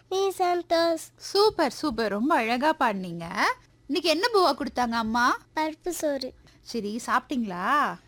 நீ Santhosh super super ரொம்ப அழகா பாடினீங்க இன்னைக்கு என்ன பூவா கொடுத்தாங்க அம்மா பருப்பு சோறு சரி சாப்பிட்டீங்களா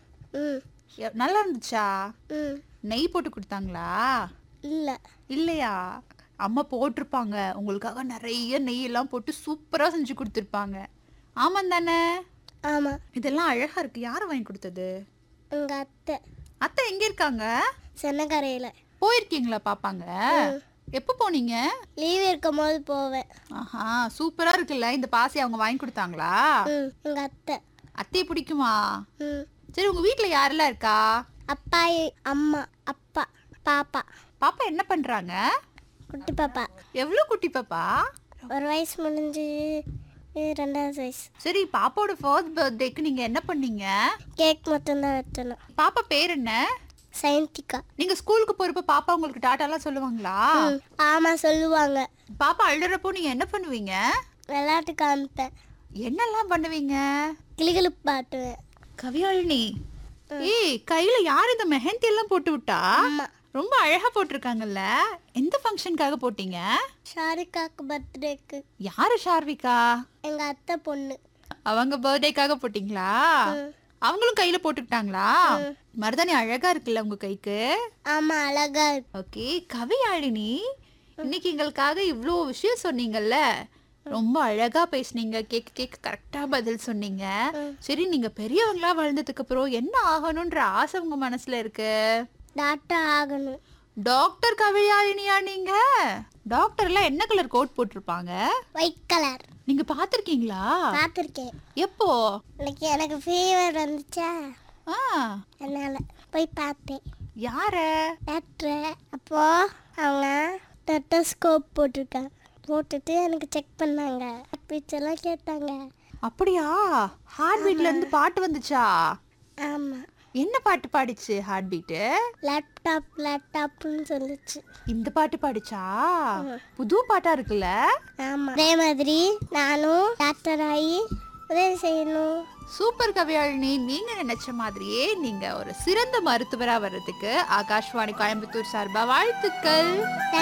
ம் எ- நல்லா இருந்துச்சா ம் நெய் போட்டு கொடுத்தாங்களா இல்லை இல்லையா அம்மா போட்டிருப்பாங்க உங்களுக்காக நிறைய நெய் எல்லாம் போட்டு சூப்பரா செஞ்சு கொடுத்துருப்பாங்க ஆமாம் தானே ஆமாம் இதெல்லாம் அழகா இருக்கு யார் வாங்கி கொடுத்தது எங்கள் அத்தை அத்தை எங்க இருக்காங்க சென்னக்கரையில் போயிருக்கீங்களா பாப்பாங்க எப்போ போனீங்க லீவ் இருக்கும் போது போவேன் ஆஹா சூப்பரா இருக்குல்ல இந்த பாசி அவங்க வாங்கி கொடுத்தாங்களா ம் எங்கள் அத்தை அத்தையை பிடிக்குமா ம் சரி உங்க வீட்ல யாரெல்லாம் இருக்கா அப்பா அம்மா அப்பா பாப்பா பாப்பா என்ன பண்றாங்க குட்டி பாப்பா எவ்வளவு குட்டி பாப்பா ஒரு வயசு முடிஞ்சு இது ரெண்டாவது வயசு சரி பாப்பாவோட ஃபர்ஸ்ட் பர்த்டேக்கு நீங்க என்ன பண்ணீங்க கேக் மட்டும்தான் வெட்டணும் பாப்பா பேர் என்ன சயின்டிக்கா நீங்க ஸ்கூலுக்கு போறப்ப பாப்பா உங்களுக்கு டாட்டாலாம் சொல்லுவாங்களா ம் ஆமாம் சொல்லுவாங்க பாப்பா அழுறப்போ நீங்க என்ன பண்ணுவீங்க விளையாட்டு காமிப்பேன் என்னெல்லாம் பண்ணுவீங்க கிளிகளுக்கு பாட்டுவேன் கவியாழினி ஏய் கையில யார் இந்த மெஹந்தி எல்லாம் போட்டு விட்டா ஆமா. ரொம்ப அழகா போட்டிருக்காங்கல்ல எந்த ஃபங்க்ஷனுக்காக போட்டீங்க ஷாரிகாக்கு பர்த்டேக்கு யாரு ஷார்விகா எங்க அத்தை பொண்ணு அவங்க பர்த்டேக்காக போட்டீங்களா அவங்களும் கையில போட்டுக்கிட்டாங்களா மருதாணி அழகா இருக்குல்ல உங்க கைக்கு ஆமா அழகா இருக்கு ஓகே கவியாழினி இன்னைக்கு எங்களுக்காக இவ்வளோ விஷயம் சொன்னீங்கல்ல ரொம்ப அழகா பேசுனீங்க கேட்க கேட்க கரெக்டா பதில் சொன்னீங்க சரி நீங்க பெரியவங்களா வளர்ந்ததுக்கு அப்புறம் என்ன ஆகணும்ன்ற ஆசை உங்க மனசுல இருக்கு டாக்டர் ஆகணும் டாக்டர் கவியாழினியா நீங்க டாக்டர்லாம் என்ன கலர் கோட் போட்டிருப்பாங்க ஒயிட் கலர் நீங்க பாத்திருக்கீங்களா பார்த்துருக்கேன் எப்போ இன்னைக்கு எனக்கு ஃபீவர் வந்துச்சா ஆ அதனால போய் பார்த்தேன் யார டாக்டர் அப்போ அவங்க டெட்டஸ்கோப் போட்டிருக்காங்க போட்டுட்டு எனக்கு செக் பண்ணாங்க எல்லாம் கேட்டாங்க அப்படியா ஹார்ட் பீட்ல இருந்து பாட்டு வந்துச்சா ஆமாம் என்ன பாட்டு பாடிச்சு ஹார்ட் பீட்டு லேப்டாப் லேப்டாப்னு சொல்லுச்சு இந்த பாட்டு பாடிச்சா புது பாட்டா இருக்குல்ல ஆமாம் அதே மாதிரி நானும் டாக்டர் ஆகி உதவி செய்யணும் சூப்பர் கவியாழினி நீங்க நினைச்ச மாதிரியே நீங்க ஒரு சிறந்த மருத்துவரா வர்றதுக்கு ஆகாஷ்வாணி கோயம்புத்தூர் சார்பா வாழ்த்துக்கள்